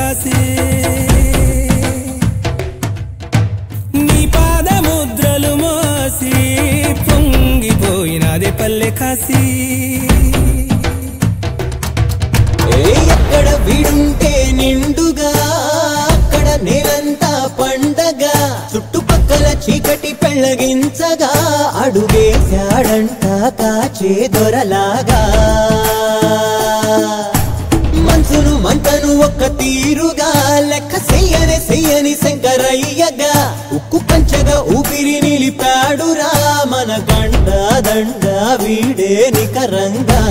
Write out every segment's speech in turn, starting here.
కాసి నీ పాదముద్రలు మోసి పొంగిపోయినదే పల్లె కాసి ఏ ఎక్కడ వీడుంటే నిండుగా అక్కడ నేలంతా పండగ చుట్టుపక్కల చీకటి పెళ్ళగించగా అడుగేశాడంట కాచే దొరలాగా మనసును మంటను ఒక్క తీరుగా లెక్క చెయ్యని చెయ్యని శంకరయ్యగా ఉక్కు పంచగా ఊపిరి నిలిపాడురా మన గండ దండ వీడే నికరంగా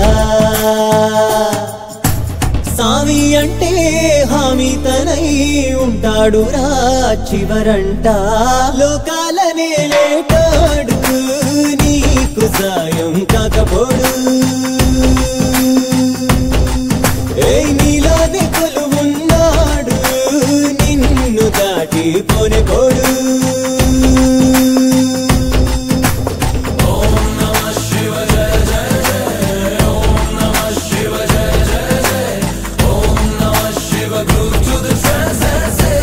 సామి అంటే హామీ తనై ఉంటాడురా చివరంట లోకాలనే లేటాడు నీకు సాయం కాకపోడు ఏయ్ నీలోనే కొలువున్నాడు నిన్ను దాటి పోనెకోడు శివ గురు టు ద